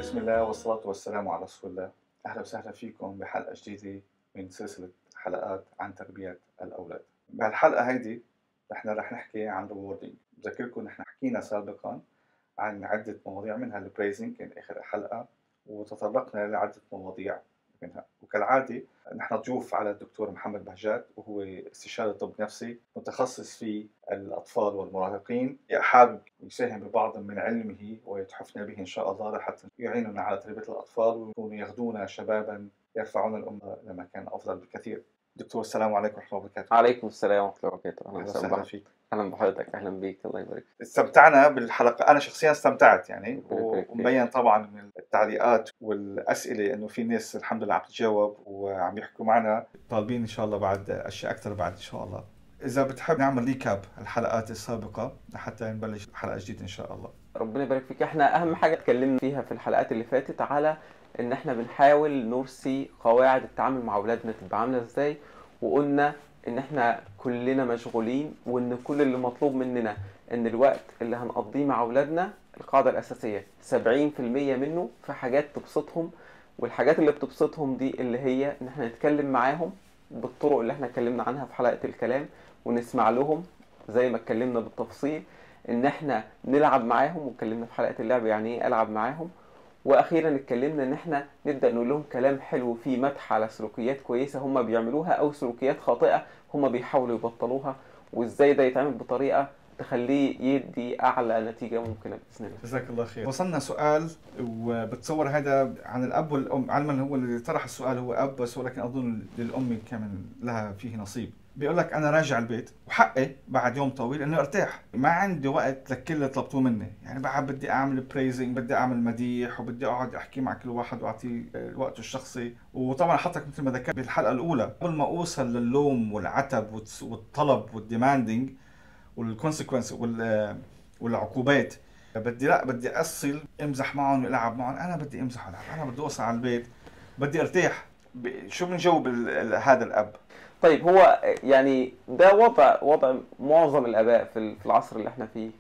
بسم الله والصلاة والسلام على رسول الله أهلا وسهلا فيكم بحلقة جديدة من سلسلة حلقات عن تربية الأولاد بهالحلقة هيدي نحن رح نحكي عن الوردينج بذكركم نحن حكينا سابقا عن عدة مواضيع منها البريزنج كان آخر حلقة وتطرقنا لعدة مواضيع منها وكالعادة نحن ضيوف على الدكتور محمد بهجات وهو استشاري طب نفسي متخصص في الأطفال والمراهقين حابب يساهم ببعض من علمه ويتحفنا به إن شاء الله لحتى يعيننا على تربية الأطفال ويكونوا يغدونا شبابا يرفعون الأمة لمكان أفضل بكثير دكتور السلام عليكم ورحمة الله وبركاته عليكم السلام ورحمة الله وبركاته أهلا أهلا وسهلا وسهلا بحضرتك. فيك أهلا بحضرتك أهلا بيك الله يبارك فيك. استمتعنا بالحلقة أنا شخصيا استمتعت يعني ربنا يبارك فيك. ومبين طبعا من التعليقات والأسئلة إنه في ناس الحمد لله عم تجاوب وعم يحكوا معنا طالبين إن شاء الله بعد أشياء أكثر بعد إن شاء الله إذا بتحب نعمل ريكاب الحلقات السابقة لحتى نبلش حلقة جديدة إن شاء الله ربنا يبارك فيك احنا أهم حاجة اتكلمنا فيها في الحلقات اللي فاتت على إن احنا بنحاول نرسي قواعد التعامل مع أولادنا تبقى عاملة إزاي وقلنا إن احنا كلنا مشغولين وإن كل اللي مطلوب مننا إن الوقت اللي هنقضيه مع أولادنا القاعدة الأساسية 70% منه في حاجات تبسطهم والحاجات اللي بتبسطهم دي اللي هي إن احنا نتكلم معاهم بالطرق اللي احنا اتكلمنا عنها في حلقة الكلام ونسمع لهم زي ما اتكلمنا بالتفصيل ان احنا نلعب معاهم واتكلمنا في حلقة اللعب يعني ايه العب معاهم واخيرا اتكلمنا ان احنا نبدا نقول لهم كلام حلو فيه مدح على سلوكيات كويسه هم بيعملوها او سلوكيات خاطئه هم بيحاولوا يبطلوها وازاي ده يتعمل بطريقه تخليه يدي اعلى نتيجه ممكنه باذن الله جزاك الله خير وصلنا سؤال وبتصور هذا عن الاب والام علما هو اللي طرح السؤال هو اب بس ولكن اظن للام كمان لها فيه نصيب بيقول لك انا راجع البيت وحقي بعد يوم طويل انه ارتاح ما عندي وقت لكل اللي طلبتوه مني يعني بعد بدي اعمل بريزنج بدي اعمل مديح وبدي اقعد احكي مع كل واحد واعطيه آه، وقته الشخصي وطبعا حطك مثل ما ذكرت بالحلقه الاولى قبل ما اوصل للوم والعتب والتس- والطلب والديماندنج والكونسيكونس وال والعقوبات بدي لا بدي اصل امزح معهم والعب معهم انا بدي امزح والعب انا بدي اوصل على البيت بدي ارتاح ب- شو بنجاوب ال- ال- هذا الاب طيب هو يعني ده وضع وضع معظم الاباء في ال- في العصر اللي احنا فيه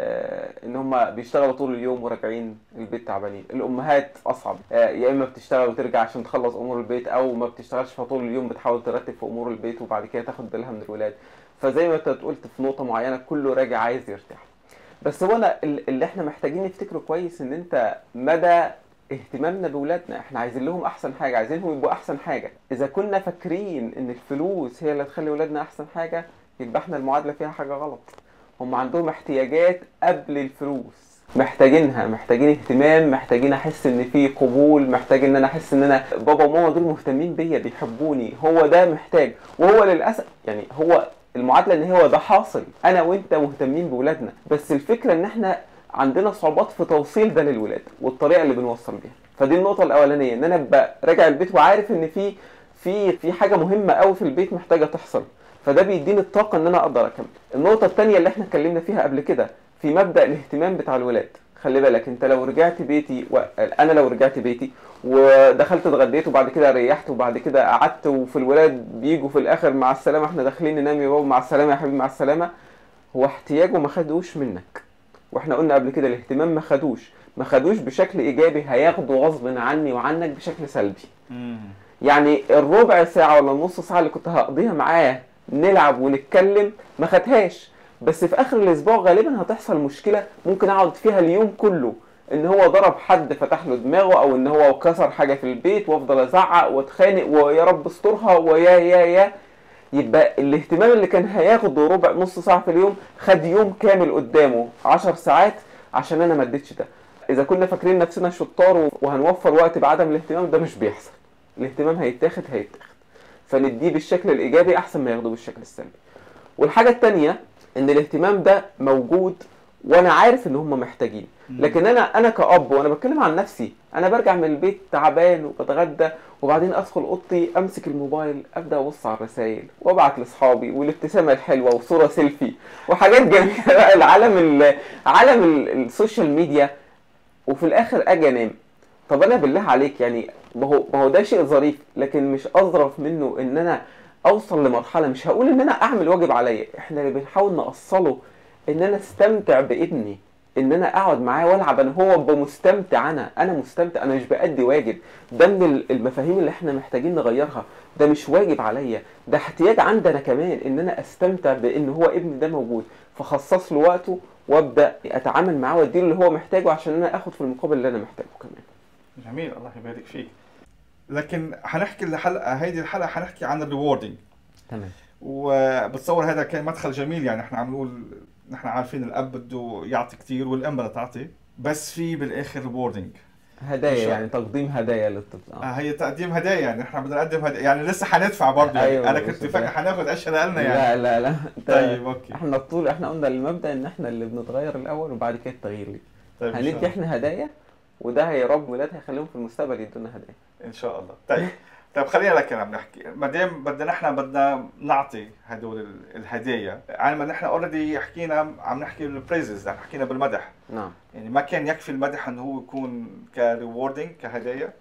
آه ان هم بيشتغلوا طول اليوم وراجعين البيت تعبانين الامهات اصعب آه يا اما بتشتغل وترجع عشان تخلص امور البيت او ما بتشتغلش فطول اليوم بتحاول ترتب في امور البيت وبعد كده تاخد بالها من الولاد فزي ما انت قلت في نقطه معينه كله راجع عايز يرتاح بس هو انا ال- اللي احنا محتاجين نفتكره كويس ان انت مدى اهتمامنا بولادنا احنا عايزين لهم احسن حاجه عايزينهم يبقوا احسن حاجه اذا كنا فاكرين ان الفلوس هي اللي تخلي ولادنا احسن حاجه يبقى احنا المعادله فيها حاجه غلط هم عندهم احتياجات قبل الفلوس محتاجينها محتاجين اهتمام محتاجين احس ان في قبول محتاج ان انا احس ان انا بابا وماما دول مهتمين بيا بيحبوني هو ده محتاج وهو للاسف يعني هو المعادله ان هو ده حاصل انا وانت مهتمين بولادنا بس الفكره ان احنا عندنا صعوبات في توصيل ده للولاد والطريقه اللي بنوصل بيها فدي النقطه الاولانيه ان انا ابقى راجع البيت وعارف ان في في في حاجه مهمه قوي في البيت محتاجه تحصل فده بيديني الطاقه ان انا اقدر اكمل النقطه الثانيه اللي احنا اتكلمنا فيها قبل كده في مبدا الاهتمام بتاع الولاد خلي بالك انت لو رجعت بيتي و... انا لو رجعت بيتي ودخلت اتغديت وبعد كده ريحت وبعد كده قعدت وفي الولاد بيجوا في الاخر مع السلامه احنا داخلين ننام يا بابا مع السلامه يا حبيبي مع السلامه هو احتياجه ما خدوش منك واحنا قلنا قبل كده الاهتمام ما خدوش ما خدوش بشكل ايجابي هياخده غصب عني وعنك بشكل سلبي يعني الربع ساعة ولا النص ساعة اللي كنت هقضيها معاه نلعب ونتكلم ما خدهاش بس في اخر الاسبوع غالبا هتحصل مشكلة ممكن اقعد فيها اليوم كله ان هو ضرب حد فتح له دماغه او ان هو كسر حاجة في البيت وافضل ازعق واتخانق ويا رب استرها ويا يا يا يبقى الاهتمام اللي كان هياخده ربع نص ساعة في اليوم خد يوم كامل قدامه عشر ساعات عشان انا ما اديتش ده اذا كنا فاكرين نفسنا شطار وهنوفر وقت بعدم الاهتمام ده مش بيحصل الاهتمام هيتاخد هيتاخد فنديه بالشكل الايجابي احسن ما ياخده بالشكل السلبي والحاجه التانية ان الاهتمام ده موجود وانا عارف ان هم محتاجين لكن انا انا كأب وانا بتكلم عن نفسي انا برجع من البيت تعبان وبتغدى وبعدين ادخل اوضتي امسك الموبايل ابدا ابص على الرسائل وابعت لاصحابي والابتسامه الحلوه وصوره سيلفي وحاجات جميله بقى العالم ال- عالم ال- السوشيال ميديا وفي الاخر اجي انام طب انا بالله عليك يعني ما هو ما هو ده شيء ظريف لكن مش اظرف منه ان انا اوصل لمرحله مش هقول ان انا اعمل واجب عليا احنا اللي بنحاول نوصله ان انا استمتع بابني ان انا اقعد معاه والعب انا هو بمستمتع انا انا مستمتع انا مش بأدي واجب ده من ال- المفاهيم اللي احنا محتاجين نغيرها ده مش واجب عليا ده احتياج عندنا كمان ان انا استمتع بان هو ابني ده موجود فخصص له وقته وابدا اتعامل معاه واديله اللي هو محتاجه عشان انا اخد في المقابل اللي انا محتاجه كمان جميل الله يبارك فيك لكن حنحكي الحلقه هيدي الحلقه حنحكي عن الريوردينج تمام وبتصور هذا كان مدخل جميل يعني احنا عم نقول نحن عارفين الاب بده يعطي كثير والام بدها تعطي بس في بالاخر ريوردينج هدايا إن شاء يعني تقديم هدايا للطفل آه هي تقديم هدايا يعني نحن بدنا نقدم هدايا يعني لسه حندفع برضه يعني أيوة، انا بس كنت ده- فاكر حناخذ اشياء لنا يعني لا لا لا انت طيب اوكي احنا الطول احنا قلنا المبدا ان احنا اللي بنتغير الاول وبعد كده التغيير ليه طيب إن شاء هندي الله. احنا هدايا وده هيربي ولاد هيخليهم في المستقبل يدونا هدايا ان شاء الله طيب طيب خلينا لك عم نحكي ما دام بدنا نحن بدنا نعطي هدول ال- الهدايا علما نحن اوريدي حكينا عم نحكي بالبريزز يعني حكينا بالمدح نعم يعني ما كان يكفي المدح انه هو يكون كريوردينج كهدايا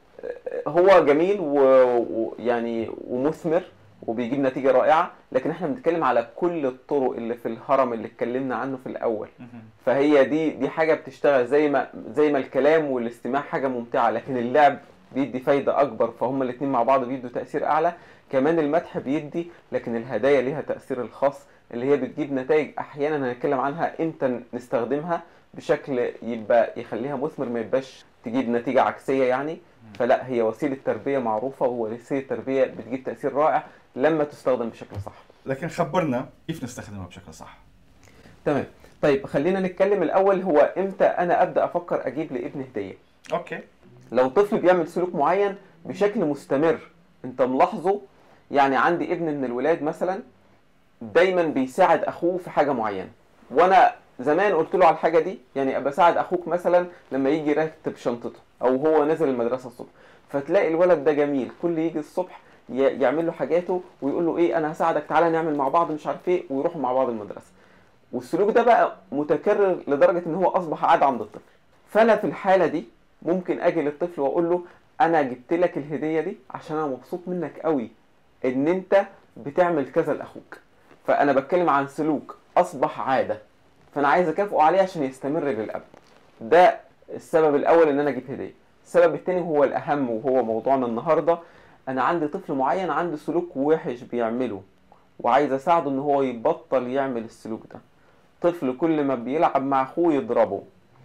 هو جميل ويعني و... يعني ومثمر وبيجيب نتيجة رائعة لكن احنا بنتكلم على كل الطرق اللي في الهرم اللي اتكلمنا عنه في الأول فهي دي دي حاجة بتشتغل زي ما زي ما الكلام والاستماع حاجة ممتعة لكن اللعب بيدي فايدة أكبر فهم الاتنين مع بعض بيدوا تأثير أعلى كمان المدح بيدي لكن الهدايا ليها تأثير الخاص اللي هي بتجيب نتائج أحيانا هنتكلم عنها إمتى نستخدمها بشكل يبقى يخليها مثمر ما يبقاش تجيب نتيجة عكسية يعني فلا هي وسيلة تربية معروفة ووسيلة تربية بتجيب تأثير رائع لما تستخدم بشكل صح لكن خبرنا كيف نستخدمها بشكل صح تمام طيب خلينا نتكلم الأول هو إمتى أنا أبدأ أفكر أجيب لابني هدية اوكي لو طفل بيعمل سلوك معين بشكل مستمر انت ملاحظه يعني عندي ابن من الولاد مثلا دايما بيساعد اخوه في حاجه معينه وانا زمان قلت له على الحاجه دي يعني ابقى ساعد اخوك مثلا لما يجي يرتب شنطته او هو نازل المدرسه الصبح فتلاقي الولد ده جميل كل يجي الصبح ي- يعمل له حاجاته ويقول له ايه انا هساعدك تعالى نعمل مع بعض مش عارف ايه ويروحوا مع بعض المدرسه والسلوك ده بقى متكرر لدرجه ان هو اصبح عاده عند الطفل فانا في الحاله دي ممكن اجي للطفل واقول له انا جبت لك الهديه دي عشان انا مبسوط منك قوي ان انت بتعمل كذا لاخوك فانا بتكلم عن سلوك اصبح عاده فانا عايز اكافئه عليه عشان يستمر للابد ده السبب الاول ان انا اجيب هديه السبب الثاني هو الاهم وهو موضوعنا النهارده انا عندي طفل معين عنده سلوك وحش بيعمله وعايز اساعده ان هو يبطل يعمل السلوك ده طفل كل ما بيلعب مع اخوه يضربه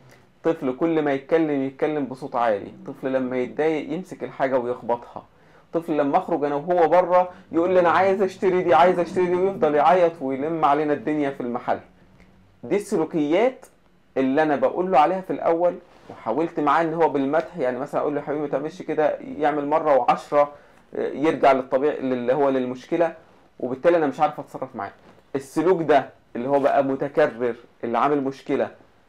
طفل كل ما يتكلم يتكلم بصوت عالي طفل لما يتضايق يمسك الحاجة ويخبطها طفل لما اخرج انا وهو بره يقول لي انا عايز اشتري دي عايز اشتري دي ويفضل يعيط ويلم علينا الدنيا في المحل دي السلوكيات اللي انا بقول له عليها في الاول وحاولت معاه ان هو بالمدح يعني مثلا اقول له يا حبيبي ما تعملش كده يعمل مره وعشرة يرجع للطبيعي اللي هو للمشكله وبالتالي انا مش عارف اتصرف معاه السلوك ده اللي هو بقى متكرر اللي عامل مشكله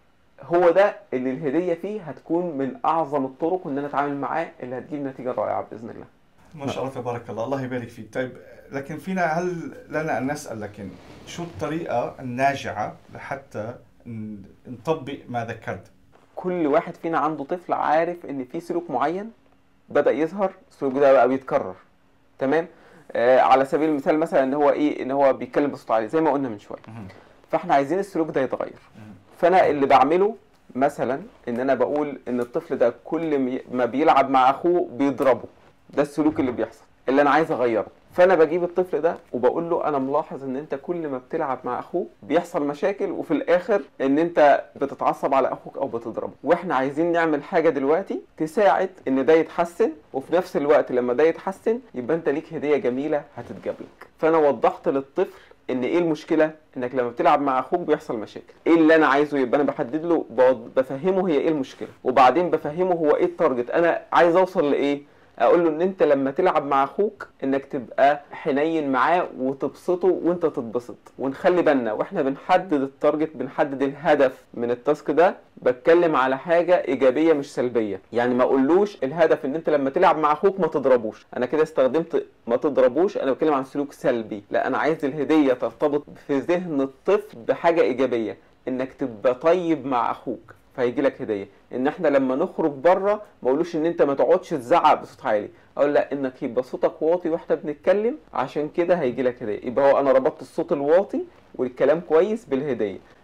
هو ده اللي الهديه فيه هتكون من اعظم الطرق ان انا اتعامل معاه اللي هتجيب نتيجه رائعه باذن الله ما شاء الله تبارك الله الله يبارك فيك طيب لكن فينا هل لنا ان نسال لكن شو الطريقه الناجعه لحتى ن- نطبق ما ذكرت كل واحد فينا عنده طفل عارف ان في سلوك معين بدا يظهر السلوك ده بقى بيتكرر تمام آه على سبيل المثال مثلا ان هو ايه ان هو بيتكلم بصوت عالي زي ما قلنا من شويه فاحنا عايزين السلوك ده يتغير فانا اللي بعمله مثلا ان انا بقول ان الطفل ده كل مي- ما بيلعب مع اخوه بيضربه ده السلوك اللي بيحصل اللي انا عايز اغيره فانا بجيب الطفل ده وبقول له انا ملاحظ ان انت كل ما بتلعب مع اخوك بيحصل مشاكل وفي الاخر ان انت بتتعصب على اخوك او بتضربه واحنا عايزين نعمل حاجه دلوقتي تساعد ان ده يتحسن وفي نفس الوقت لما ده يتحسن يبقى انت ليك هديه جميله هتتجاب لك فانا وضحت للطفل ان ايه المشكله انك لما بتلعب مع اخوك بيحصل مشاكل ايه اللي انا عايزه يبقى انا بحدد له بوض- بفهمه هي ايه المشكله وبعدين بفهمه هو ايه التارجت انا عايز اوصل لايه اقول له ان انت لما تلعب مع اخوك انك تبقى حنين معاه وتبسطه وانت تتبسط ونخلي بالنا واحنا بنحدد التارجت بنحدد الهدف من التاسك ده بتكلم على حاجه ايجابيه مش سلبيه يعني ما اقولوش الهدف ان انت لما تلعب مع اخوك ما تضربوش انا كده استخدمت ما تضربوش انا بتكلم عن سلوك سلبي لا انا عايز الهديه ترتبط في ذهن الطفل بحاجه ايجابيه انك تبقى طيب مع اخوك فهيجي لك هديه ان احنا لما نخرج بره ما اقولوش ان انت ما تقعدش تزعق بصوت عالي اقول لا انك يبقى صوتك واطي واحنا بنتكلم عشان كده هيجي لك هديه يبقى هو انا ربطت الصوت الواطي والكلام كويس بالهديه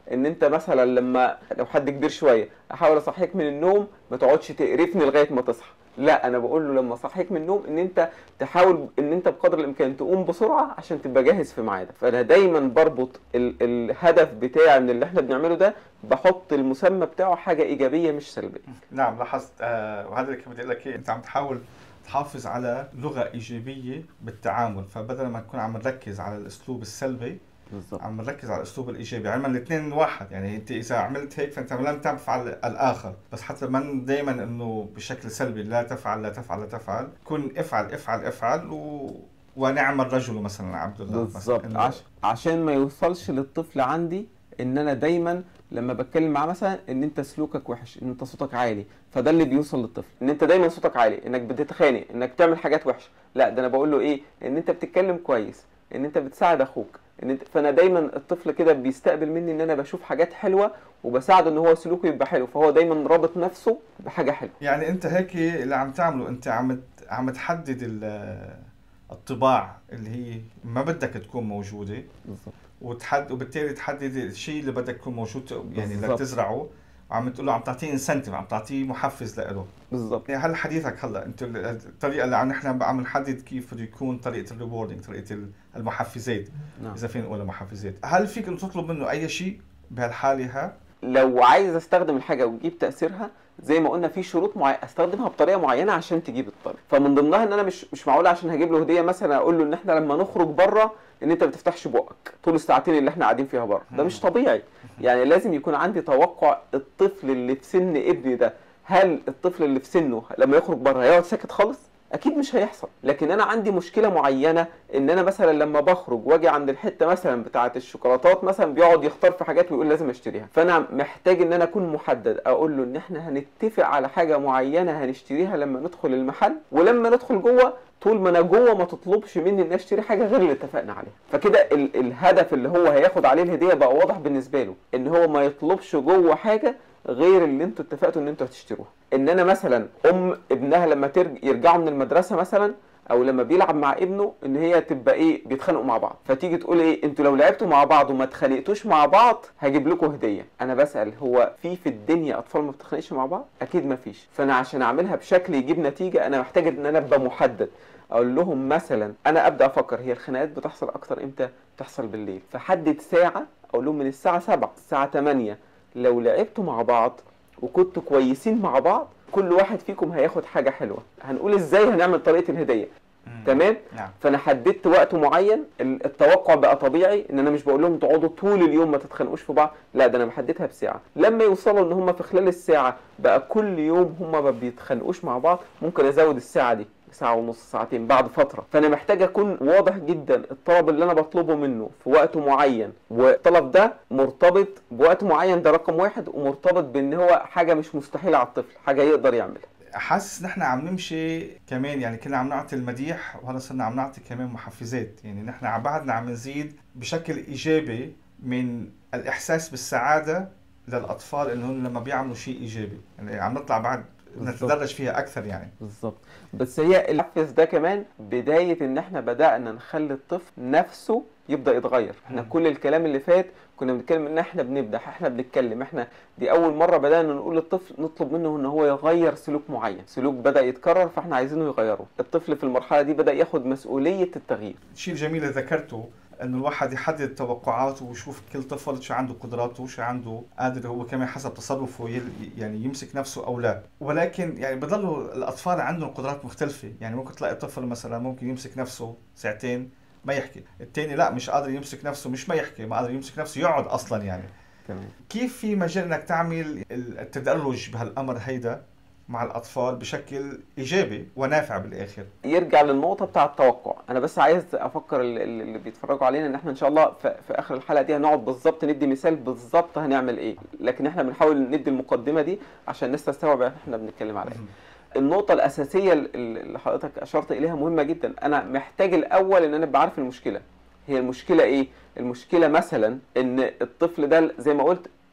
ان انت مثلا لما لو حد كبير شويه احاول اصحيك من النوم ما تقعدش تقرفني لغايه ما تصحى لا انا بقول له لما اصحيك من النوم ان انت تحاول ان انت بقدر الامكان تقوم بسرعه عشان تبقى جاهز في ميعادك فانا دايما بربط ال الهدف بتاعي من اللي احنا بنعمله ده بحط المسمى بتاعه حاجه ايجابيه مش سلبيه نعم لاحظت آه وهذا اللي كنت بدي اقول لك إيه، انت عم تحاول تحافظ على لغه ايجابيه بالتعامل فبدل ما نكون عم نركز على الاسلوب السلبي بالظبط عم نركز على الاسلوب الايجابي علما الاثنين واحد يعني انت اذا عملت هيك فانت لن تفعل الاخر بس حتى من دائما انه بشكل سلبي لا تفعل لا تفعل لا تفعل كن افعل افعل افعل و... ونعم الرجل مثلا عبد الله بالظبط مثلاً. عش... عشان ما يوصلش للطفل عندي ان انا دايما لما بتكلم معاه مثلا ان انت سلوكك وحش ان انت صوتك عالي فده اللي بيوصل للطفل ان انت دايما صوتك عالي انك بتتخانق انك بتعمل حاجات وحشه لا ده انا بقول له ايه ان انت بتتكلم كويس ان انت بتساعد اخوك ان انت فانا دايما الطفل كده بيستقبل مني ان انا بشوف حاجات حلوه وبساعده ان هو سلوكه يبقى حلو فهو دايما رابط نفسه بحاجه حلوه يعني انت هيك اللي عم تعمله انت عم ت- عم تحدد ال- الطباع اللي هي ما بدك تكون موجوده بالظبط وتحد وبالتالي تحدد الشيء اللي بدك يكون موجود يعني بالضبط. لتزرعه وعم تقول له عم تعطيه انسنتيف عم تعطيه محفز له بالظبط يعني هل حديثك هلا انت ال- الطريقه اللي عم نحن عم نحدد كيف بده يكون طريقه الريوردينج طريقه ال- المحفزات نعم اذا فينا نقول محفزات هل فيك انه تطلب منه اي شيء بهالحاله ها لو عايز استخدم الحاجه وتجيب تاثيرها زي ما قلنا في شروط معينه استخدمها بطريقه معينه عشان تجيب الطلب فمن ضمنها ان انا مش مش معقول عشان هجيب له هديه مثلا اقول له ان احنا لما نخرج بره ان انت ما تفتحش بقك طول الساعتين اللي احنا قاعدين فيها بره ده مش طبيعي يعني لازم يكون عندي توقع الطفل اللي في سن ابني ده هل الطفل اللي في سنه لما يخرج بره هيقعد ساكت خالص اكيد مش هيحصل لكن انا عندي مشكله معينه ان انا مثلا لما بخرج واجي عند الحته مثلا بتاعه الشوكولاتات مثلا بيقعد يختار في حاجات ويقول لازم اشتريها فانا محتاج ان انا اكون محدد اقول له ان احنا هنتفق على حاجه معينه هنشتريها لما ندخل المحل ولما ندخل جوه طول ما انا جوه ما تطلبش مني ان اشتري حاجه غير اللي اتفقنا عليها فكده ال- الهدف اللي هو هياخد عليه الهديه بقى واضح بالنسبه له ان هو ما يطلبش جوه حاجه غير اللي انتوا اتفقتوا ان انتوا هتشتروها ان انا مثلا ام ابنها لما ترج... يرجعوا من المدرسه مثلا او لما بيلعب مع ابنه ان هي تبقى ايه بيتخانقوا مع بعض فتيجي تقول ايه انتوا لو لعبتوا مع بعض وما اتخانقتوش مع بعض هجيب لكم هديه انا بسال هو في في الدنيا اطفال ما بتتخانقش مع بعض اكيد ما فيش فانا عشان اعملها بشكل يجيب نتيجه انا محتاج ان انا ابقى محدد اقول لهم مثلا انا ابدا افكر هي الخناقات بتحصل اكتر امتى بتحصل بالليل فحدد ساعه اقول لهم من الساعه 7 الساعه 8 لو لعبتوا مع بعض وكنتوا كويسين مع بعض كل واحد فيكم هياخد حاجه حلوه هنقول ازاي هنعمل طريقه الهديه تمام نعم فانا حددت وقت معين ال- التوقع بقى طبيعي ان انا مش بقول لهم تقعدوا طول اليوم ما تتخانقوش في بعض لا ده انا محددها بساعه لما يوصلوا ان هم في خلال الساعه بقى كل يوم هم ما بيتخانقوش مع بعض ممكن ازود الساعه دي ساعة ونص ساعتين بعد فترة فأنا محتاج أكون واضح جدا الطلب اللي أنا بطلبه منه في وقت معين والطلب ده مرتبط بوقت معين ده رقم واحد ومرتبط بأن هو حاجة مش مستحيلة على الطفل حاجة يقدر يعملها حاسس نحن عم نمشي كمان يعني كنا عم نعطي المديح وهلا صرنا عم نعطي كمان محفزات يعني نحن عم بعدنا عم نزيد بشكل ايجابي من الاحساس بالسعاده للاطفال انهم لما بيعملوا شيء ايجابي يعني عم نطلع بعد بالضبط. نتدرج فيها اكثر يعني بالظبط بس هي الحفز ده كمان بداية ان احنا بدأنا نخلي الطفل نفسه يبدأ يتغير احنا مم. كل الكلام اللي فات كنا بنتكلم ان احنا بنمدح احنا بنتكلم احنا دي اول مرة بدأنا نقول للطفل نطلب منه ان هو يغير سلوك معين سلوك بدأ يتكرر فاحنا عايزينه يغيره الطفل في المرحلة دي بدأ ياخد مسؤولية التغيير الشيء الجميل اللي ذكرته انه الواحد يحدد توقعاته ويشوف كل طفل شو عنده قدراته وشو عنده قادر هو كمان حسب تصرفه يل- يعني يمسك نفسه او لا ولكن يعني بضلوا الاطفال عندهم قدرات مختلفه يعني ممكن تلاقي طفل مثلا ممكن يمسك نفسه ساعتين ما يحكي الثاني لا مش قادر يمسك نفسه مش ما يحكي ما قادر يمسك نفسه يقعد اصلا يعني تمام كيف في مجال انك تعمل التدرج بهالامر هيدا مع الاطفال بشكل ايجابي ونافع بالاخر يرجع للنقطة بتاع التوقع أنا بس عايز أفكر ال- ال- اللي بيتفرجوا علينا إن إحنا إن شاء الله في, في آخر الحلقة دي هنقعد بالظبط ندي مثال بالظبط هنعمل إيه لكن إحنا بنحاول ندي المقدمة دي عشان الناس تستوعب إحنا بنتكلم على إيه النقطة الأساسية ال- ال- اللي حضرتك أشرت إليها مهمة جدا أنا محتاج الأول إن أنا أبقى عارف المشكلة هي المشكلة إيه المشكلة مثلا إن الطفل ده زي ما قلت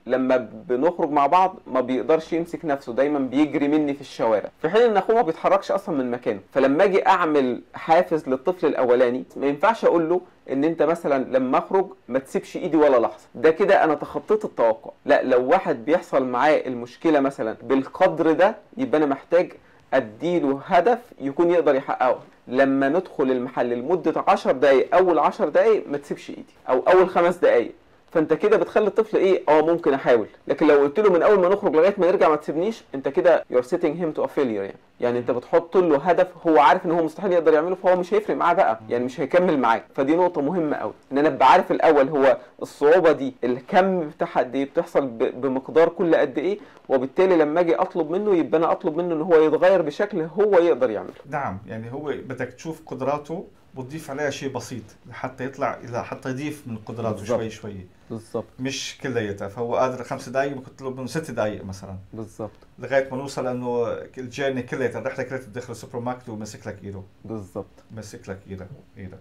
لما بنخرج مع بعض ما بيقدرش يمسك نفسه دايما بيجري مني في الشوارع في حين ان اخوه ما بيتحركش اصلا من مكانه فلما اجي اعمل حافز للطفل الاولاني ما ينفعش اقول له ان انت مثلا لما اخرج ما تسيبش ايدي ولا لحظه ده كده انا تخطيت التوقع لا لو واحد بيحصل معاه المشكله مثلا بالقدر ده يبقى انا محتاج اديله هدف يكون يقدر يحققه لما ندخل المحل لمده 10 دقائق اول 10 دقائق ما تسيبش ايدي او اول خمس دقائق فانت كده بتخلي الطفل ايه اه ممكن احاول لكن لو قلت له من اول ما نخرج لغايه ما نرجع ما تسيبنيش انت كده you're setting him to a failure يعني يعني انت بتحط له هدف هو عارف ان هو مستحيل يقدر يعمله فهو مش هيفرق معاه بقى يعني مش هيكمل معاك فدي نقطه مهمه قوي ان انا ابقى عارف الاول هو الصعوبه دي الكم بتاعها قد ايه بتحصل ب- بمقدار كل قد ايه وبالتالي لما اجي اطلب منه يبقى انا اطلب منه ان هو يتغير بشكل هو يقدر يعمله نعم يعني هو بدك تشوف قدراته وتضيف عليها شيء بسيط لحتى يطلع إلى حتى يضيف من قدراته بالضبط. شوي شوي بالظبط مش كلياتها فهو قادر خمس دقائق ممكن تطلب منه ست دقائق مثلا بالظبط لغايه ما نوصل انه الجيرني كلياتها الرحله كلياتها تدخل السوبر ماركت ومسك لك ايده بالظبط مسك لك ايدك ايدك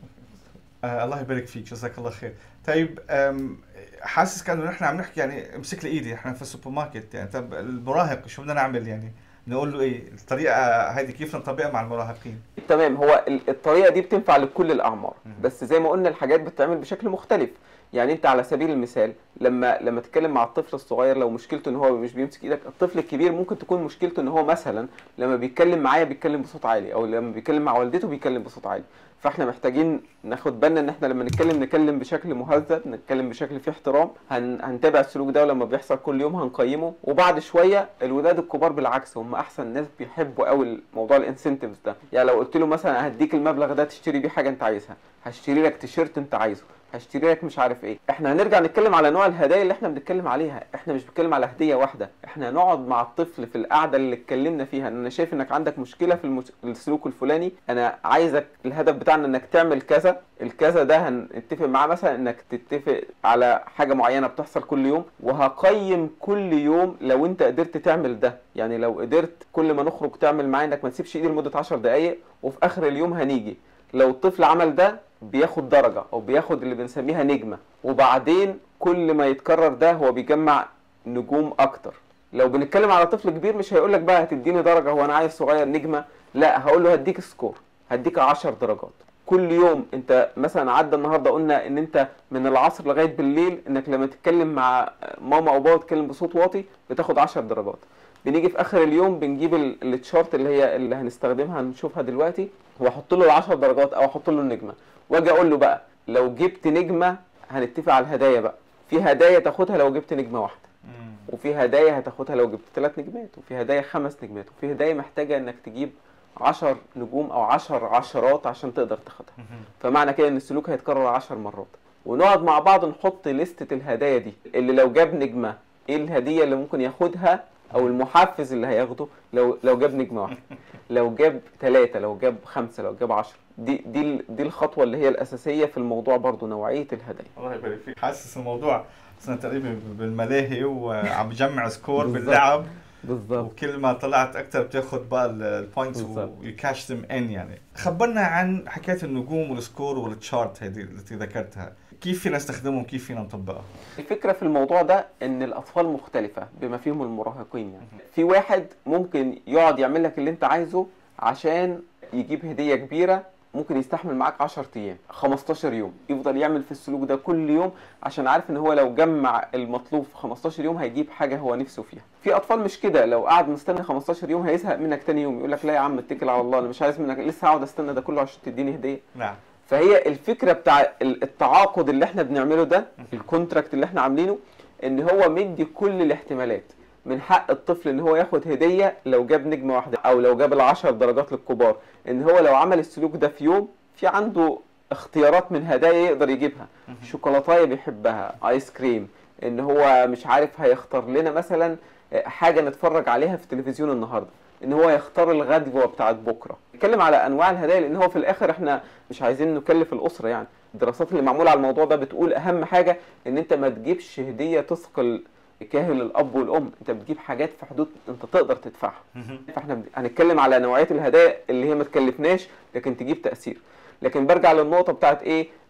آه الله يبارك فيك جزاك الله خير طيب أم، حاسس كانه نحن عم نحكي يعني امسك لي ايدي احنا في السوبر ماركت يعني طب المراهق شو بدنا نعمل يعني نقول له ايه الطريقه هذه كيف نطبقها مع المراهقين تمام هو ال- الطريقه دي بتنفع لكل الاعمار مم. بس زي ما قلنا الحاجات بتتعمل بشكل مختلف يعني انت على سبيل المثال لما لما تتكلم مع الطفل الصغير لو مشكلته ان هو مش بيمسك ايدك الطفل الكبير ممكن تكون مشكلته ان هو مثلا لما بيتكلم معايا بيتكلم بصوت عالي او لما بيتكلم مع والدته بيتكلم بصوت عالي فاحنا محتاجين ناخد بالنا ان احنا لما نتكلم نتكلم بشكل مهذب نتكلم بشكل فيه احترام هن... هنتابع السلوك ده ولما بيحصل كل يوم هنقيمه وبعد شويه الولاد الكبار بالعكس هم احسن ناس بيحبوا قوي موضوع الانسنتيفز ده يعني لو قلت له مثلا هديك المبلغ ده تشتري بيه حاجه انت عايزها هشتري لك تيشيرت انت عايزه هشتري لك مش عارف ايه احنا هنرجع نتكلم على نوع الهدايا اللي احنا بنتكلم عليها احنا مش بنتكلم على هديه واحده احنا هنقعد مع الطفل في القعده اللي اتكلمنا فيها ان انا شايف انك عندك مشكله في المس... السلوك الفلاني انا عايزك الهدف بتاعنا انك تعمل كذا الكذا ده هنتفق معاه مثلا انك تتفق على حاجه معينه بتحصل كل يوم وهقيم كل يوم لو انت قدرت تعمل ده يعني لو قدرت كل ما نخرج تعمل معايا انك ما تسيبش ايدي لمده 10 دقائق وفي اخر اليوم هنيجي لو الطفل عمل ده بياخد درجة أو بياخد اللي بنسميها نجمة وبعدين كل ما يتكرر ده هو بيجمع نجوم أكتر لو بنتكلم على طفل كبير مش هيقولك بقى هتديني درجة هو أنا عايز صغير نجمة لا هقول له هديك سكور هديك 10 درجات كل يوم انت مثلا عدى النهارده قلنا ان انت من العصر لغايه بالليل انك لما تتكلم مع ماما او بابا تتكلم بصوت واطي بتاخد 10 درجات بنيجي في اخر اليوم بنجيب ال- التشارت اللي هي اللي هنستخدمها هنشوفها دلوقتي واحط له ال 10 درجات او احط له النجمه واجي اقول له بقى لو جبت نجمه هنتفق على الهدايا بقى في هدايا تاخدها لو جبت نجمه واحده وفي هدايا هتاخدها لو جبت ثلاث نجمات وفي هدايا خمس نجمات وفي هدايا محتاجه انك تجيب 10 نجوم او 10 عشرات عشان تقدر تاخدها فمعنى كده ان السلوك هيتكرر 10 مرات ونقعد مع بعض نحط لستة الهدايا دي اللي لو جاب نجمة ايه الهدية اللي ممكن ياخدها او المحفز اللي هياخده لو لو جاب نجمة واحدة لو جاب ثلاثة لو جاب خمسة لو جاب عشرة دي دي ال- دي الخطوة اللي هي الأساسية في الموضوع برضو نوعية الهدايا الله يبارك فيك حاسس الموضوع صرنا تقريبا بالملاهي وعم بجمع سكور بالضبط. باللعب بالظبط وكل ما طلعت اكثر بتاخذ بقى البوينتس بالضبط. ويكاش ذم ان يعني خبرنا عن حكايه النجوم والسكور والتشارت هذه التي ذكرتها كيف فينا نستخدمهم كيف فينا نطبقها الفكرة في الموضوع ده ان الاطفال مختلفة بما فيهم المراهقين يعني في واحد ممكن يقعد يعمل لك اللي انت عايزه عشان يجيب هدية كبيرة ممكن يستحمل معاك 10 ايام 15 يوم يفضل يعمل في السلوك ده كل يوم عشان عارف ان هو لو جمع المطلوب في 15 يوم هيجيب حاجة هو نفسه فيها في اطفال مش كده لو قعد مستني 15 يوم هيزهق منك تاني يوم يقول لك لا يا عم اتكل على الله انا مش عايز منك لسه هقعد استنى ده كله عشان تديني هدية نعم فهي الفكره بتاع ال- التعاقد اللي احنا بنعمله ده الكونتراكت اللي احنا عاملينه ان هو مدي كل الاحتمالات من حق الطفل ان هو ياخد هديه لو جاب نجمه واحده او لو جاب العشر درجات للكبار ان هو لو عمل السلوك ده في يوم في عنده اختيارات من هدايا يقدر يجيبها شوكولاتايه بيحبها ايس كريم ان هو مش عارف هيختار لنا مثلا حاجه نتفرج عليها في التلفزيون النهارده ان هو يختار الغدوه بتاعت بكره نتكلم على انواع الهدايا لان هو في الاخر احنا مش عايزين نكلف الاسره يعني الدراسات اللي معموله على الموضوع ده بتقول اهم حاجه ان انت ما تجيبش هديه تثقل كاهل الاب والام انت بتجيب حاجات في حدود انت تقدر تدفعها فاحنا بن- هنتكلم على نوعيه الهدايا اللي هي ما تكلفناش لكن تجيب تاثير لكن برجع للنقطه بتاعت ايه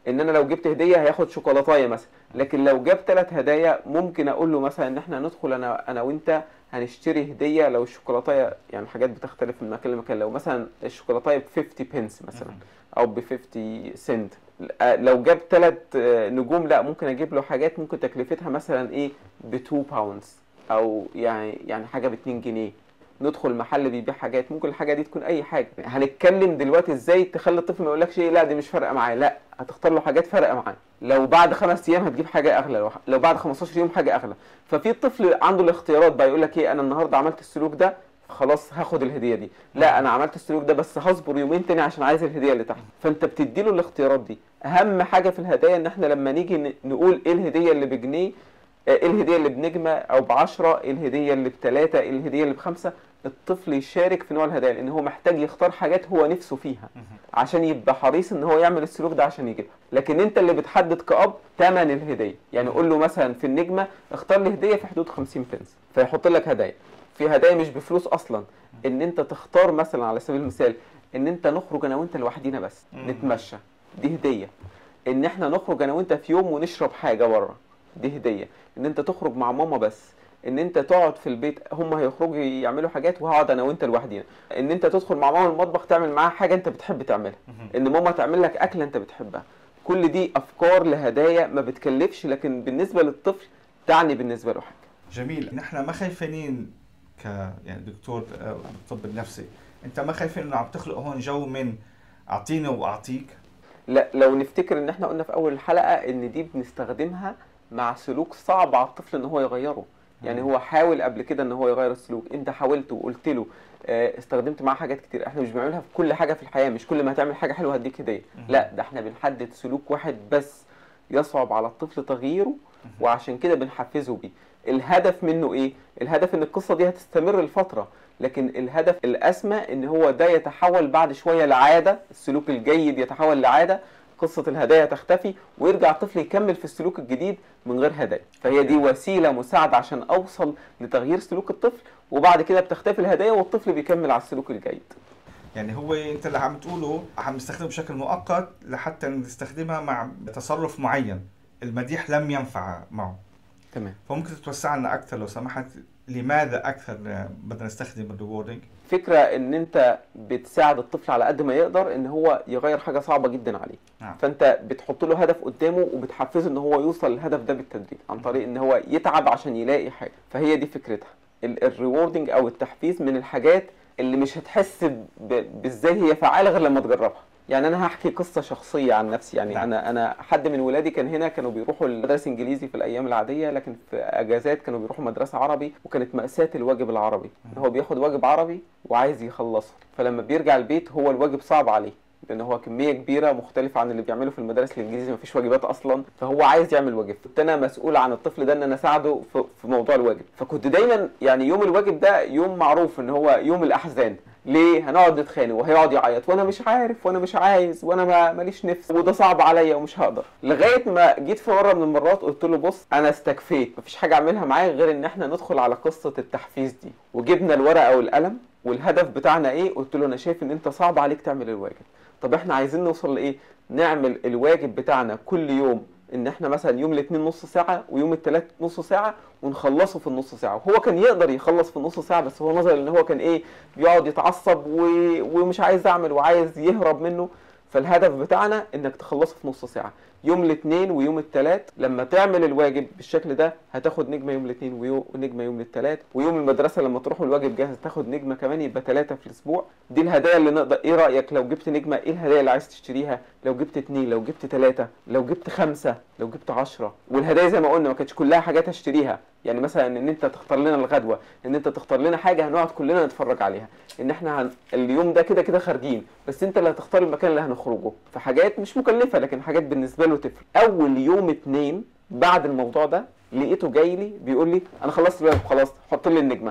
ان انا لو جبت هديه هياخد شوكولاتايه مثلا لكن لو جاب ثلاث هدايا ممكن اقول له مثلا ان احنا ندخل انا انا وانت هنشتري هديه لو الشوكولاتايه يعني الحاجات بتختلف من مكان لمكان لو مثلا الشوكولاتايه ب 50 بنس مثلا او ب 50 سنت لو جاب ثلاث نجوم لا ممكن اجيب له حاجات ممكن تكلفتها مثلا ايه ب 2 باوندز او يعني يعني حاجه ب 2 جنيه ندخل محل بيبيع حاجات ممكن الحاجه دي تكون اي حاجه هنتكلم دلوقتي ازاي تخلي الطفل ما يقولكش ايه لا دي مش فارقه معايا لا هتختار له حاجات فارقه معاه لو بعد خمس ايام هتجيب حاجه اغلى لو, لو بعد 15 يوم حاجه اغلى ففي الطفل عنده الاختيارات بقى يقول لك ايه انا النهارده عملت السلوك ده خلاص هاخد الهديه دي لا انا عملت السلوك ده بس هصبر يومين تاني عشان عايز الهديه اللي تحت فانت بتدي له الاختيارات دي اهم حاجه في الهدايا ان احنا لما نيجي نقول ايه الهديه اللي بجنيه ايه الهديه اللي بنجمه او بعشرة ايه الهديه اللي بثلاثه ايه الهديه اللي بخمسه الطفل يشارك في نوع الهدايا لان هو محتاج يختار حاجات هو نفسه فيها عشان يبقى حريص ان هو يعمل السلوك ده عشان يجيبها لكن انت اللي بتحدد كأب ثمن الهديه يعني قول له مثلا في النجمه اختار لي هديه في حدود 50 بنس فيحط لك هدايا في هدايا مش بفلوس اصلا ان انت تختار مثلا على سبيل المثال ان انت نخرج انا وانت لوحدينا بس نتمشى دي هديه ان احنا نخرج انا وانت في يوم ونشرب حاجه بره دي هديه ان انت تخرج مع ماما بس ان انت تقعد في البيت هم هيخرجوا يعملوا حاجات وهقعد انا وانت لوحدينا ان انت تدخل مع ماما المطبخ تعمل معاها حاجه انت بتحب تعملها ان ماما تعمل لك اكله انت بتحبها كل دي افكار لهدايا ما بتكلفش لكن بالنسبه للطفل تعني بالنسبه له حاجه جميل نحن ما خايفين ك يعني دكتور الطب النفسي انت ما خايفين انه عم تخلق هون جو من اعطيني واعطيك لا لو نفتكر ان احنا قلنا في اول الحلقه ان دي بنستخدمها مع سلوك صعب على الطفل ان هو يغيره يعني هو حاول قبل كده ان هو يغير السلوك انت حاولت وقلت له استخدمت معاه حاجات كتير احنا مش بنعملها في كل حاجه في الحياه مش كل ما هتعمل حاجه حلوه هديك هديه لا ده احنا بنحدد سلوك واحد بس يصعب على الطفل تغييره وعشان كده بنحفزه بيه الهدف منه ايه الهدف ان القصه دي هتستمر لفتره لكن الهدف الاسمى ان هو ده يتحول بعد شويه لعاده السلوك الجيد يتحول لعاده قصة الهدايا تختفي ويرجع الطفل يكمل في السلوك الجديد من غير هدايا فهي دي وسيلة مساعدة عشان أوصل لتغيير سلوك الطفل وبعد كده بتختفي الهدايا والطفل بيكمل على السلوك الجيد يعني هو انت اللي عم تقوله عم نستخدمه بشكل مؤقت لحتى نستخدمها مع تصرف معين المديح لم ينفع معه تمام فممكن تتوسع لنا اكثر لو سمحت لماذا اكثر بدنا نستخدم الريوردنج فكرة ان انت بتساعد الطفل على قد ما يقدر ان هو يغير حاجة صعبة جدا عليه نعم. فانت بتحط له هدف قدامه وبتحفزه ان هو يوصل للهدف ده بالتدريج عن طريق ان هو يتعب عشان يلاقي حاجة فهي دي فكرتها الريوردنج او التحفيز من الحاجات اللي مش هتحس بازاي هي فعالة غير لما تجربها يعني انا هحكي قصه شخصيه عن نفسي يعني نعم. انا انا حد من ولادي كان هنا كانوا بيروحوا المدرسه انجليزي في الايام العاديه لكن في اجازات كانوا بيروحوا مدرسه عربي وكانت ماساه الواجب العربي ان هو بياخد واجب عربي وعايز يخلصه فلما بيرجع البيت هو الواجب صعب عليه لان هو كميه كبيره مختلفه عن اللي بيعمله في المدارس الانجليزي مفيش واجبات اصلا فهو عايز يعمل واجب كنت انا مسؤول عن الطفل ده ان انا اساعده في في موضوع الواجب فكنت دايما يعني يوم الواجب ده يوم معروف ان هو يوم الاحزان ليه هنقعد نتخانق وهيقعد يعيط وانا مش عارف وانا مش عايز وانا ما ماليش نفس وده صعب عليا ومش هقدر لغايه ما جيت في مره من المرات قلت له بص انا استكفيت مفيش حاجه اعملها معايا غير ان احنا ندخل على قصه التحفيز دي وجبنا الورقه والقلم والهدف بتاعنا ايه قلت له انا شايف ان انت صعب عليك تعمل الواجب طب احنا عايزين نوصل لايه نعمل الواجب بتاعنا كل يوم ان احنا مثلا يوم الاثنين نص ساعه ويوم الثلاث نص ساعه ونخلصه في النص ساعه وهو كان يقدر يخلص في النص ساعه بس هو نظرا ان هو كان ايه بيقعد يتعصب و... ومش عايز اعمل وعايز يهرب منه فالهدف بتاعنا انك تخلصه في نص ساعه يوم الاثنين ويوم الثلاث لما تعمل الواجب بالشكل ده هتاخد نجمه يوم الاثنين ونجمه يوم الثلاث ويوم المدرسه لما تروحوا الواجب جاهز تاخد نجمه كمان يبقى ثلاثه في الاسبوع دي الهدايا اللي نقدر ايه رايك لو جبت نجمه ايه الهدايا اللي عايز تشتريها لو جبت اثنين لو جبت ثلاثه لو جبت خمسه لو جبت عشرة والهدايا زي ما قلنا ما كانتش كلها حاجات هشتريها يعني مثلا ان انت تختار لنا الغدوه ان انت تختار لنا حاجه هنقعد كلنا نتفرج عليها ان احنا هن... اليوم ده كده كده خارجين بس انت اللي هتختار المكان اللي هنخرجه فحاجات مش مكلفه لكن حاجات بالنسبه له تفرق اول يوم اتنين بعد الموضوع ده لقيته جاي لي بيقول لي انا خلصت الواجب خلاص حط لي النجمه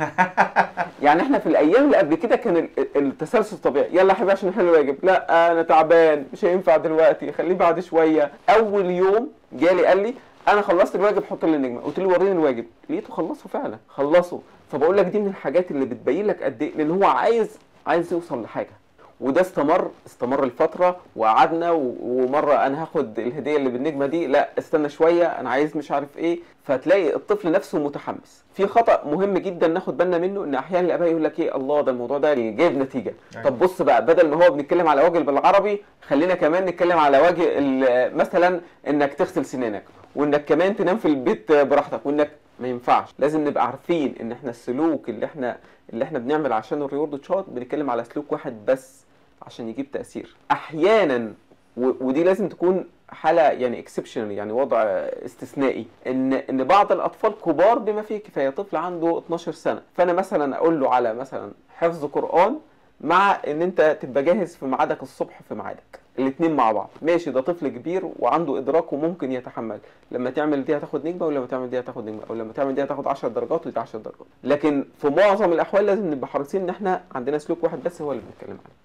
يعني احنا في الايام اللي قبل كده كان ال- ال- التسلسل طبيعي يلا يا حبيبي عشان نحل الواجب لا انا تعبان مش هينفع دلوقتي خليه بعد شويه اول يوم جالي قال لي انا خلصت الواجب حط لي النجمه قلت له وريني الواجب لقيته خلصه فعلا خلصه فبقول لك دي من الحاجات اللي بتبين لك قد ايه لان هو عايز عايز يوصل لحاجه وده استمر استمر الفتره وقعدنا و- ومره انا هاخد الهديه اللي بالنجمه دي لا استنى شويه انا عايز مش عارف ايه فتلاقي الطفل نفسه متحمس في خطا مهم جدا ناخد بالنا منه ان احيانا الاباء يقول لك ايه الله ده الموضوع ده جايب نتيجه أيوة. طب بص بقى بدل ما هو بنتكلم على وجه بالعربي خلينا كمان نتكلم على وجه ال- مثلا انك تغسل سنانك وانك كمان تنام في البيت براحتك وانك ما ينفعش لازم نبقى عارفين ان احنا السلوك اللي احنا اللي احنا بنعمل عشان الريورد شوت بنتكلم على سلوك واحد بس عشان يجيب تاثير احيانا و- ودي لازم تكون حاله يعني اكسبشنال يعني وضع استثنائي ان ان بعض الاطفال كبار بما فيه كفايه طفل عنده 12 سنه فانا مثلا اقول له على مثلا حفظ قران مع ان انت تبقى جاهز في ميعادك الصبح في ميعادك الاثنين مع بعض ماشي ده طفل كبير وعنده ادراك وممكن يتحمل لما تعمل دي هتاخد نجمه ولما تعمل دي هتاخد نجمه او لما تعمل دي هتاخد 10 درجات ودي 10 درجات لكن في معظم الاحوال لازم نبقى حريصين ان احنا عندنا سلوك واحد بس هو اللي بنتكلم عليه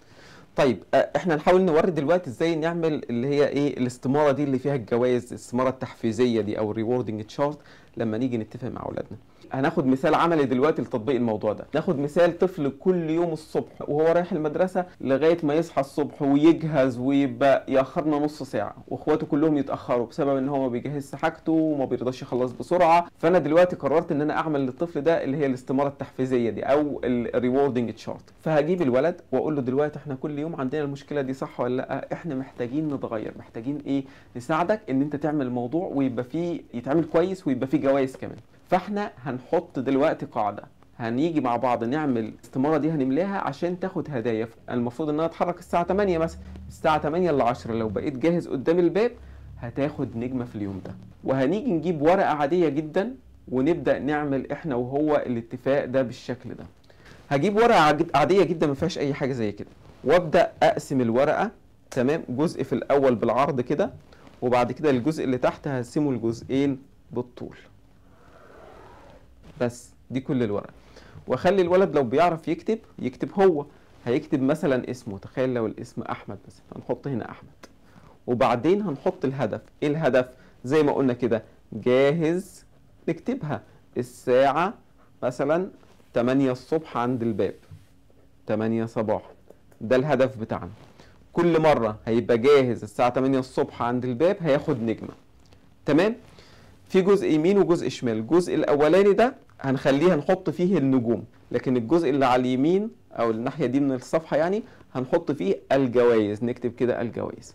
طيب آه، احنا نحاول نوري دلوقتي ازاي نعمل اللي هي ايه الاستماره دي اللي فيها الجوائز الاستماره التحفيزيه دي او الريوردنج تشارت لما نيجي نتفق مع اولادنا هناخد مثال عملي دلوقتي لتطبيق الموضوع ده ناخد مثال طفل كل يوم الصبح وهو رايح المدرسه لغايه ما يصحى الصبح ويجهز ويبقى ياخرنا نص ساعه واخواته كلهم يتاخروا بسبب ان هو ما بيجهزش حاجته وما بيرضاش يخلص بسرعه فانا دلوقتي قررت ان انا اعمل للطفل ده اللي هي الاستماره التحفيزيه دي او الريوردنج تشارت فهجيب الولد واقول له دلوقتي احنا كل يوم عندنا المشكله دي صح ولا لا احنا محتاجين نتغير محتاجين ايه نساعدك ان انت تعمل الموضوع ويبقى فيه يتعمل كويس ويبقى فيه جوائز كمان فاحنا هنحط دلوقتي قاعده هنيجي مع بعض نعمل الاستماره دي هنملاها عشان تاخد هدايا المفروض انها تتحرك الساعه 8 مثلا الساعه 8 ل 10 لو بقيت جاهز قدام الباب هتاخد نجمه في اليوم ده وهنيجي نجيب ورقه عاديه جدا ونبدا نعمل احنا وهو الاتفاق ده بالشكل ده هجيب ورقه عج- عاديه جدا ما فيهاش اي حاجه زي كده وابدا اقسم الورقه تمام جزء في الاول بالعرض كده وبعد كده الجزء اللي تحت هقسمه لجزئين بالطول بس دي كل الورقه واخلي الولد لو بيعرف يكتب يكتب هو هيكتب مثلا اسمه تخيل لو الاسم احمد مثلا هنحط هنا احمد وبعدين هنحط الهدف ايه الهدف زي ما قلنا كده جاهز نكتبها الساعة مثلا 8 الصبح عند الباب 8 صباح ده الهدف بتاعنا كل مرة هيبقى جاهز الساعة 8 الصبح عند الباب هياخد نجمة تمام في جزء يمين وجزء شمال الجزء الاولاني ده هنخليه هنحط فيه النجوم لكن الجزء اللي على اليمين او الناحيه دي من الصفحه يعني هنحط فيه الجوائز نكتب كده الجوائز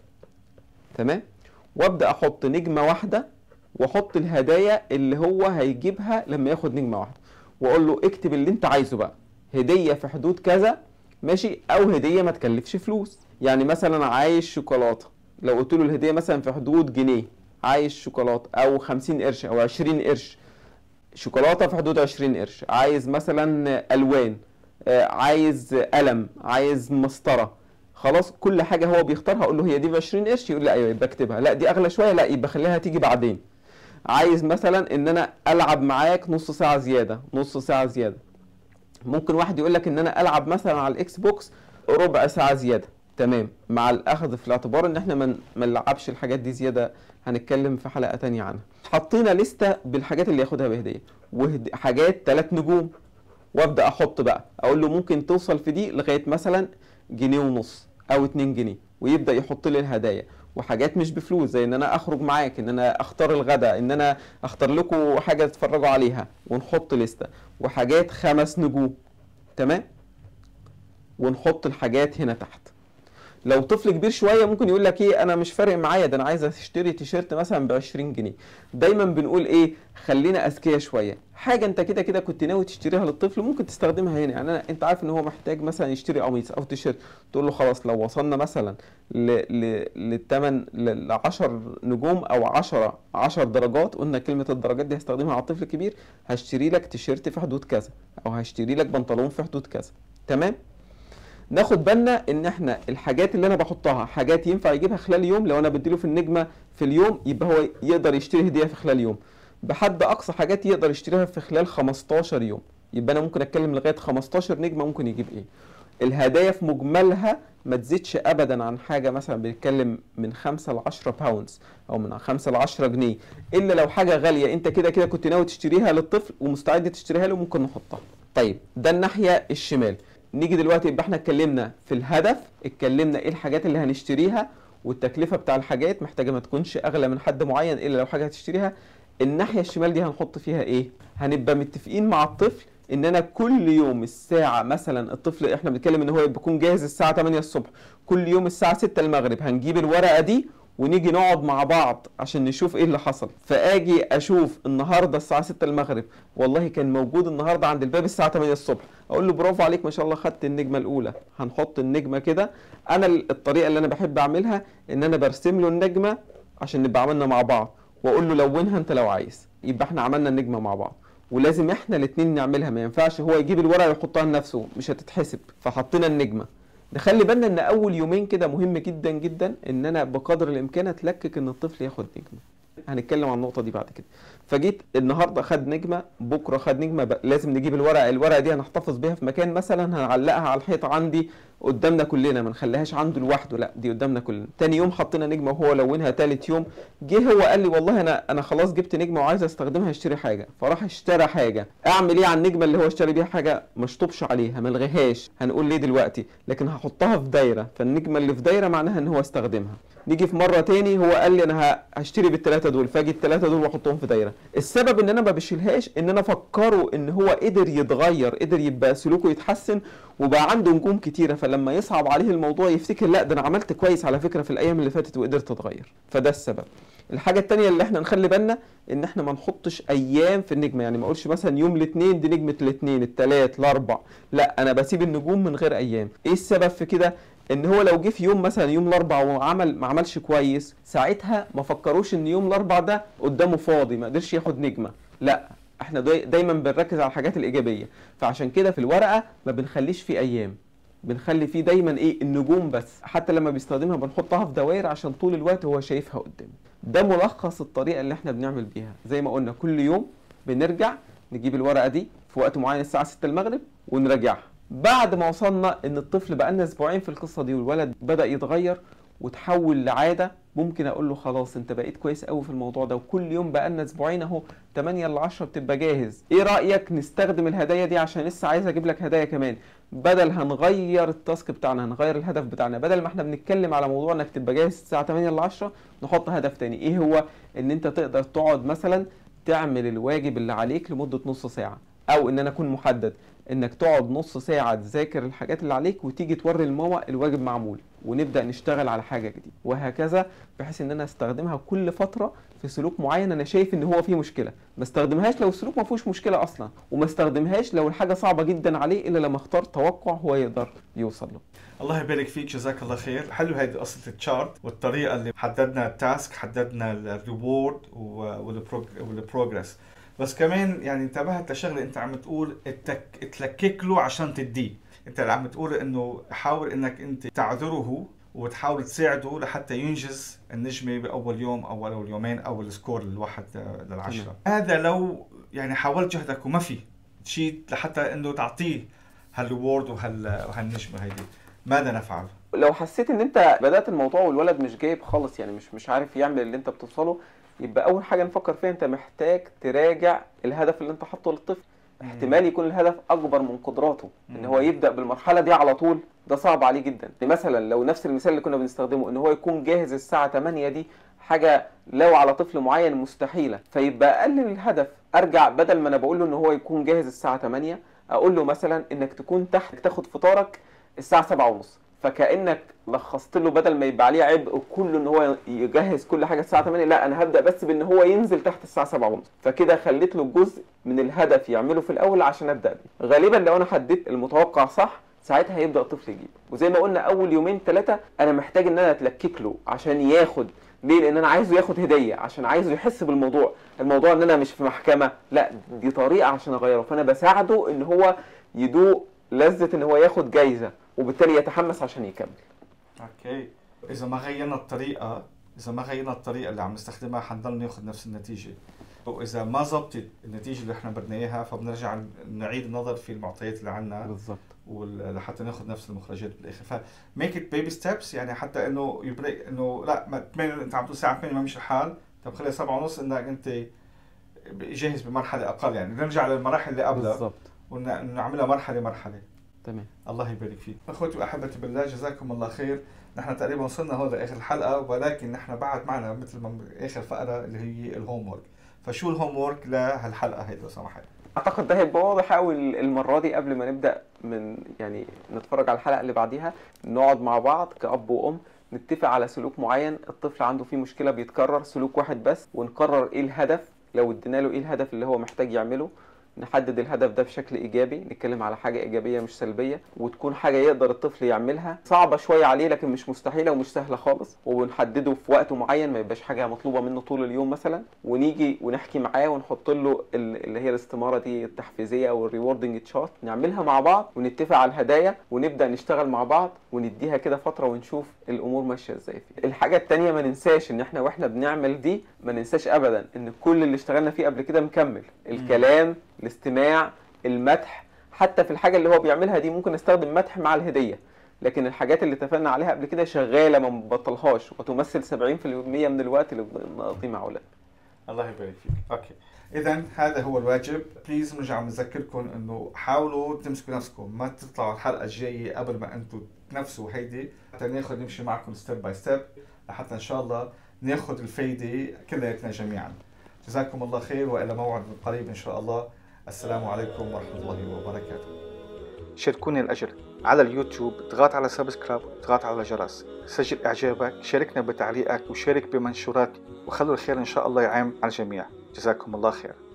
تمام وابدا احط نجمه واحده واحط الهدايا اللي هو هيجيبها لما ياخد نجمه واحده واقول له اكتب اللي انت عايزه بقى هديه في حدود كذا ماشي او هديه ما تكلفش فلوس يعني مثلا عايز شوكولاته لو قلت له الهديه مثلا في حدود جنيه عايز شوكولاته او 50 قرش او 20 قرش شوكولاته في حدود 20 قرش عايز مثلا الوان آه، عايز قلم عايز مسطره خلاص كل حاجه هو بيختارها اقول له هي دي ب 20 قرش يقول لا ايوه يبقى اكتبها لا دي اغلى شويه لا يبقى خليها تيجي بعدين عايز مثلا ان انا العب معاك نص ساعه زياده نص ساعه زياده ممكن واحد يقول لك ان انا العب مثلا على الاكس بوكس ربع ساعه زياده تمام مع الاخذ في الاعتبار ان احنا ما ما نلعبش الحاجات دي زياده هنتكلم في حلقه تانية عنها حطينا لستة بالحاجات اللي ياخدها بهديه وحاجات ثلاث نجوم وابدا احط بقى اقول له ممكن توصل في دي لغايه مثلا جنيه ونص او 2 جنيه ويبدا يحط لي الهدايا وحاجات مش بفلوس زي ان انا اخرج معاك ان انا اختار الغداء ان انا اختار لكم حاجه تتفرجوا عليها ونحط لسته وحاجات خمس نجوم تمام ونحط الحاجات هنا تحت لو طفل كبير شويه ممكن يقول لك ايه انا مش فارق معايا ده انا عايز اشتري تيشيرت مثلا ب 20 جنيه دايما بنقول ايه خلينا اذكياء شويه حاجه انت كده كده كنت ناوي تشتريها للطفل ممكن تستخدمها هنا يعني أنا انت عارف ان هو محتاج مثلا يشتري قميص او تيشيرت تقول له خلاص لو وصلنا مثلا ل ل للثمن ل 10 نجوم او 10 10 درجات قلنا كلمه الدرجات دي هستخدمها على الطفل الكبير هشتري لك تيشيرت في حدود كذا او هشتري لك بنطلون في حدود كذا تمام ناخد بالنا ان احنا الحاجات اللي انا بحطها حاجات ينفع يجيبها خلال يوم لو انا بديله في النجمه في اليوم يبقى هو يقدر يشتري هديه في خلال يوم بحد اقصى حاجات يقدر يشتريها في خلال 15 يوم يبقى انا ممكن اتكلم لغايه 15 نجمه ممكن يجيب ايه الهدايا في مجملها ما تزيدش ابدا عن حاجه مثلا بنتكلم من 5 ل 10 باوندز او من 5 ل 10 جنيه الا لو حاجه غاليه انت كده كده كنت ناوي تشتريها للطفل ومستعد تشتريها له ممكن نحطها طيب ده الناحيه الشمال نيجي دلوقتي يبقى احنا اتكلمنا في الهدف اتكلمنا ايه الحاجات اللي هنشتريها والتكلفه بتاع الحاجات محتاجه ما تكونش اغلى من حد معين الا لو حاجه هتشتريها الناحيه الشمال دي هنحط فيها ايه هنبقى متفقين مع الطفل ان انا كل يوم الساعه مثلا الطفل احنا بنتكلم ان هو بيكون جاهز الساعه 8 الصبح كل يوم الساعه 6 المغرب هنجيب الورقه دي ونيجي نقعد مع بعض عشان نشوف ايه اللي حصل فاجي اشوف النهارده الساعه 6 المغرب والله كان موجود النهارده عند الباب الساعه 8 الصبح اقول له برافو عليك ما شاء الله خدت النجمه الاولى هنحط النجمه كده انا الطريقه اللي انا بحب اعملها ان انا برسم له النجمه عشان نبقى عملنا مع بعض واقول له لونها انت لو عايز يبقى احنا عملنا النجمه مع بعض ولازم احنا الاثنين نعملها ما ينفعش هو يجيب الورقه ويحطها لنفسه مش هتتحسب فحطينا النجمه نخلي بالنا ان اول يومين كده مهم جدا جدا ان انا بقدر الامكان اتلكك ان الطفل ياخد نجمه هنتكلم عن النقطه دي بعد كده فجيت النهارده خد نجمه بكره خد نجمه ب... لازم نجيب الورقه الورقه دي هنحتفظ بيها في مكان مثلا هنعلقها على الحيطه عندي قدامنا كلنا ما نخليهاش عنده لوحده لا دي قدامنا كلنا تاني يوم حطينا نجمه وهو لونها تالت يوم جه هو قال لي والله انا انا خلاص جبت نجمه وعايز استخدمها اشتري حاجه فراح اشترى حاجه اعمل ايه على النجمه اللي هو اشتري بيها حاجه ما اشطبش عليها ما الغيهاش هنقول ليه دلوقتي لكن هحطها في دايره فالنجمه اللي في دايره معناها ان هو استخدمها نيجي في مره تاني هو قال لي انا هشتري بالثلاثه دول فاجي الثلاثه دول واحطهم في دايره السبب ان انا ما بشيلهاش ان انا افكره ان هو قدر يتغير قدر يبقى سلوكه يتحسن وبقى عنده نجوم كتيره فلما يصعب عليه الموضوع يفتكر لا ده انا عملت كويس على فكره في الايام اللي فاتت وقدرت اتغير فده السبب الحاجة التانية اللي احنا نخلي بالنا ان احنا ما نحطش ايام في النجمة يعني ما اقولش مثلا يوم الاثنين دي نجمة الاثنين الثلاث الاربع لا انا بسيب النجوم من غير ايام ايه السبب في كده ان هو لو جه في يوم مثلا يوم الاربع وعمل ما عملش كويس ساعتها ما فكروش ان يوم الاربع ده قدامه فاضي ما قدرش ياخد نجمة لا احنا داي دايما بنركز على الحاجات الايجابيه فعشان كده في الورقه ما بنخليش فيه ايام بنخلي فيه دايما ايه النجوم بس حتى لما بيستخدمها بنحطها في دوائر عشان طول الوقت هو شايفها قدامه ده ملخص الطريقه اللي احنا بنعمل بيها زي ما قلنا كل يوم بنرجع نجيب الورقه دي في وقت معين الساعه 6 المغرب ونراجعها بعد ما وصلنا ان الطفل بقى لنا اسبوعين في القصه دي والولد بدا يتغير وتحول لعاده ممكن اقول له خلاص انت بقيت كويس قوي في الموضوع ده وكل يوم بقى لنا اسبوعين اهو 8 ل 10 بتبقى جاهز ايه رايك نستخدم الهدايا دي عشان لسه عايز اجيب لك هدايا كمان بدل هنغير التاسك بتاعنا هنغير الهدف بتاعنا بدل ما احنا بنتكلم على موضوع انك تبقى جاهز الساعه 8 ل 10 نحط هدف تاني ايه هو ان انت تقدر تقعد مثلا تعمل الواجب اللي عليك لمده نص ساعه او ان انا اكون محدد انك تقعد نص ساعه تذاكر الحاجات اللي عليك وتيجي توري لماما الواجب معمول ونبدا نشتغل على حاجه جديده وهكذا بحيث ان انا استخدمها كل فتره في سلوك معين انا شايف ان هو فيه مشكله ما استخدمهاش لو السلوك ما فيهوش مشكله اصلا وما استخدمهاش لو الحاجه صعبه جدا عليه الا لما اختار توقع هو يقدر يوصل له الله يبارك فيك جزاك الله خير حلو هيدي قصه التشارت والطريقه اللي حددنا التاسك حددنا الريورد والبروجرس بس كمان يعني انتبهت لشغله انت عم تقول التك... تلكك له عشان تديه انت اللي عم تقول انه حاول انك انت تعذره وتحاول تساعده لحتى ينجز النجمه باول يوم او اول يومين او السكور الواحد للعشره هذا لو يعني حاولت جهدك وما في شيء لحتى انه تعطيه هالريورد وهال وهالنجمه هيدي ماذا نفعل؟ لو حسيت ان انت بدات الموضوع والولد مش جايب خالص يعني مش مش عارف يعمل اللي انت بتوصله يبقى اول حاجه نفكر فيها انت محتاج تراجع الهدف اللي انت حاطه للطفل احتمال يكون الهدف اكبر من قدراته ان هو يبدا بالمرحله دي على طول ده صعب عليه جدا مثلا لو نفس المثال اللي كنا بنستخدمه ان هو يكون جاهز الساعه 8 دي حاجه لو على طفل معين مستحيله فيبقى اقلل الهدف ارجع بدل ما انا بقول له ان هو يكون جاهز الساعه 8 اقول له مثلا انك تكون تحت تاخد فطارك الساعه 7 ونص فكانك لخصت له بدل ما يبقى عليه عبء كله ان هو يجهز كل حاجه الساعه 8 لا انا هبدا بس بان هو ينزل تحت الساعه 7 ونص فكده خليت له جزء من الهدف يعمله في الاول عشان ابدا بيه غالبا لو انا حددت المتوقع صح ساعتها هيبدا الطفل يجيب وزي ما قلنا اول يومين ثلاثه انا محتاج ان انا اتلكك له عشان ياخد ليه لان انا عايزه ياخد هديه عشان عايزه يحس بالموضوع الموضوع ان انا مش في محكمه لا دي طريقه عشان اغيره فانا بساعده ان هو يدوق لذه ان هو ياخد جايزه وبالتالي يتحمس عشان يكمل اوكي اذا ما غيرنا الطريقه اذا ما غيرنا الطريقه اللي عم نستخدمها حنضل ناخذ نفس النتيجه واذا ما زبطت النتيجه اللي احنا بدنا اياها فبنرجع نعيد النظر في المعطيات اللي عندنا بالظبط لحتى ناخذ نفس المخرجات بالاخر ف ميك ات بيبي ستيبس يعني حتى انه يبريك انه لا ما 8 انت عم تقول الساعه 8 ما مشي الحال طب خليها 7 ونص انك انت جاهز بمرحله اقل يعني نرجع للمراحل اللي قبلها بالظبط ونعملها مرحله مرحله تمام الله يبارك فيك اخوتي واحبتي بالله جزاكم الله خير نحن تقريبا وصلنا هون لاخر الحلقه ولكن نحن بعد معنا مثل ما اخر فقره اللي هي الهوم ورك فشو الهوم ورك لهالحلقه هيدي لو سمحت اعتقد ده هيبقى واضح قوي المره دي قبل ما نبدا من يعني نتفرج على الحلقه اللي بعديها نقعد مع بعض كاب وام نتفق على سلوك معين الطفل عنده فيه مشكله بيتكرر سلوك واحد بس ونقرر ايه الهدف لو ادينا له ايه الهدف اللي هو محتاج يعمله نحدد الهدف ده بشكل ايجابي نتكلم على حاجه ايجابيه مش سلبيه وتكون حاجه يقدر الطفل يعملها صعبه شويه عليه لكن مش مستحيله ومش سهله خالص وبنحدده في وقت معين ما يبقاش حاجه مطلوبه منه طول اليوم مثلا ونيجي ونحكي معاه ونحط له ال- اللي هي الاستماره دي التحفيزيه او الريوردنج تشارت نعملها مع بعض ونتفق على الهدايا ونبدا نشتغل مع بعض ونديها كده فتره ونشوف الامور ماشيه ازاي فيها الحاجه التانية ما ننساش ان احنا واحنا بنعمل دي ما ننساش ابدا ان كل اللي اشتغلنا فيه قبل كده مكمل الكلام الاستماع المدح حتى في الحاجه اللي هو بيعملها دي ممكن نستخدم مدح مع الهديه لكن الحاجات اللي اتفقنا عليها قبل كده شغاله ما نبطلهاش وتمثل 70% من الوقت اللي بنقضيه مع اولادنا الله يبارك فيك اوكي اذا هذا هو الواجب بليز بنرجع بنذكركم انه حاولوا تمسكوا نفسكم ما تطلعوا الحلقه الجايه قبل ما انتم تنفسوا هيدي حتى ناخذ نمشي معكم ستيب باي ستيب لحتى ان شاء الله ناخذ الفايده كلياتنا جميعا جزاكم الله خير والى موعد قريب ان شاء الله السلام عليكم ورحمه الله وبركاته شاركوني الاجر على اليوتيوب اضغط على سبسكرايب اضغط على الجرس سجل اعجابك شاركنا بتعليقك وشارك بمنشورات وخلوا الخير ان شاء الله يعم على الجميع جزاكم الله خير